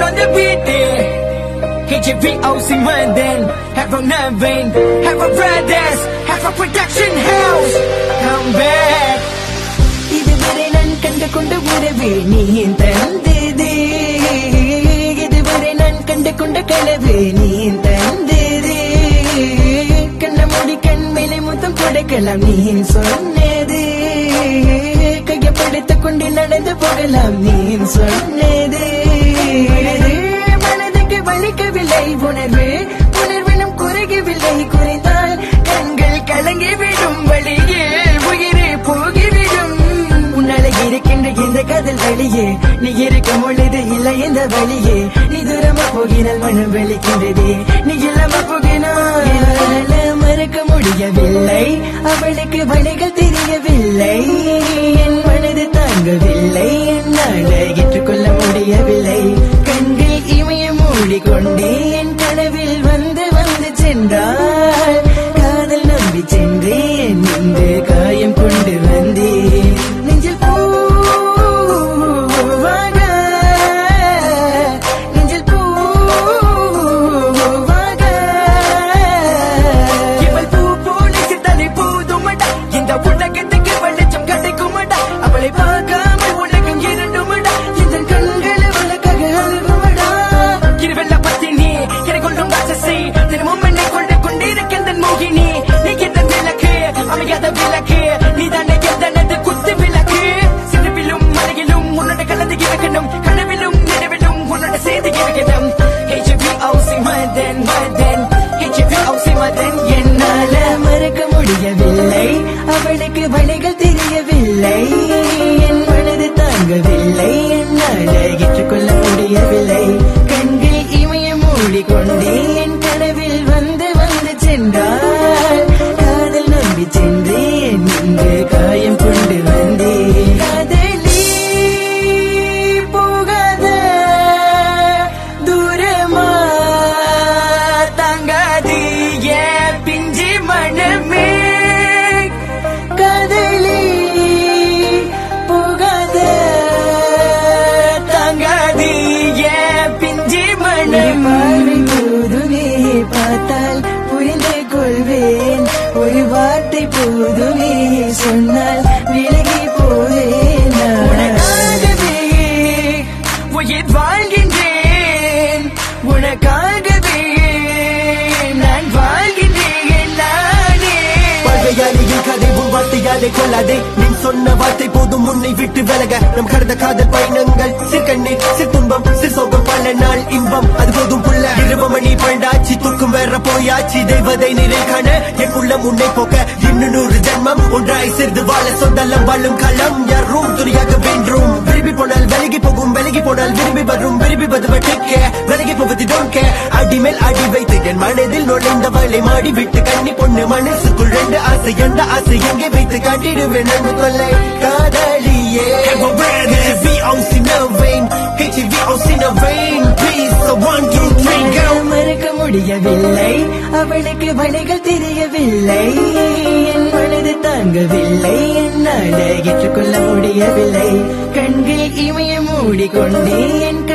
on the beat HVOC London Have a Navin Have a brothers Have a production house Come back இதுவரை நான் கண்டு கொண்ட உறவு நீ தந்தது இதுவரை நான் கண்டு கொண்ட கனவு நீ தந்தது கண்ண மூடி கண் மேலே முத்தம் கொடுக்கலாம் நீ சொன்னது கையப்படுத்திக் கொண்டு நடந்து போகலாம் நீ சொன்னது மனதுக்கு வலிக்கவில்லை உணர்வு உணர்வினும் குறைகவில்லை குறைந்தால் கண்கள் கலங்கி விடும் வழியே உயிரே போகிவிடும் உன்னால இருக்கின்ற இந்த காதல் வழியே நீ இருக்கும் பொழுது இல்லை இந்த வழியே நீ தூரமா போகினால் மனம் வெளிக்கின்றது நீ இல்லாம போகினால் என்னால மறக்க முடியவில்லை அவளுக்கு வழிகள் தெரியவில்லை என் மனது தாங்கவில்லை என்னால் ஏற்றுக்கொள்ள முடியவில்லை கண்கள் இமய மூடிக்கொண்டே என் கனவில் வந்து வந்து சென்றாள் காதல் நம்பி சென்றேன் என்று காயம் கொண்டு வந்தேன் நெஞ்சில் பூவாக நெஞ்சில் பூவாக இவள் பூ போல சித்தனை பூதுமடா இந்த உலகத்துக்கு வெளிச்சம் கிடைக்குமடா அவளை பார்க்காமல் உலகம் இரண்டுமடா இந்த கண்கள் அவளுக்காக அழுகுமடா இருவெல்ல பத்தினி என்னை கொள்ளும் ராட்சசி தினமும் என்னை கொண்டு கொண்டிருக்கின்ற மோகினி நீ எந்த விளக்கு அமையாத விளக்கு நீ தானே எந்தனது குத்து விளக்கு சிறுவிலும் மலையிலும் உன்னோட கலந்து இருக்கணும் கனவிலும் நினைவிலும் உன்னோட செய்து இருக்கணும் HVOC மதன் மதன் HVOC மதன் என்னால மறக்க முடியவில்லை அவளுக்கு வழிகள் தெரியவில்லை என் மனது தாங்கவில்லை என்னால் ஏற்றுக்கொள்ள முடியவில்லை கண்கள் இமய மூடிக்கொண்டே என் கனவில் வந்து வந்து சென்றாள் காதல் நம்பி சென்றேன் இன்று காயம் கொண்டு வந்தேன் காதலி போகாத தூரமா தாங்காது ஏன் பிஞ்சு மனமே காதலி போகாத தாங்காது ஏன் பிஞ்சு மனமே போதுமே பார்த்தால் புரிந்து கொள்வேன் ஒரு வார்த்தை போதுமே சொன்னால் விலகி போவேன் உனக்காகவே உயிர் வாழ்கின்றேன் உனக்காகவே நான் வாழ்கின்றேன் நானே பழையாளியின் கதை உன் வார்த்தையாலே கொள்ளாதே நீ சொன்ன வார்த்தை போதும் உன்னை விட்டு விலக நம் கடந்த காதல் பயணங்கள் சிற்கண்ணீர் சித்துன்பம் சிற்சோகம் பல நாள் இன்பம் அது போதும் புள்ள இருபமணி பண்டாச்சி தூக்கும் வேற போயாச்சி தெய்வதை நிறை காண என் உள்ளம் உன்னை போக்க இன்னும் நூறு ஜென்மம் ஒன்றாய் சேர்ந்து வாழ சொந்தலம் வாழும் களம் யாரும் துணியாக வென்றும் விரும்பி போனால் விலகி போகும் விலகி போனால் விரும்பி வரும் விரும்பி வருவ டேக் விலகி போவது டோன்ட் கே அடி மேல் அடி வைத்து என் மனதில் நுழைந்தவளை மாடி விட்டு கண்ணி பொண்ணு மனசுக்குள் ரெண்டு ஆசை எந்த ஆசை எங்கே வைத்து காட்டிடுவேன் அன்பு கொள்ளை காதலியே Have a brand HVOC no vein HVOC no vein Please so one two three go மறக்க முடியவில்லை அவளுக்கு வழிகள் தெரியவில்லை என் மனது தாங்கவில்லை என்னால் ஏற்றுக்கொள்ள முடியவில்லை கண்கள் இமய மூடிக்கொண்டே என்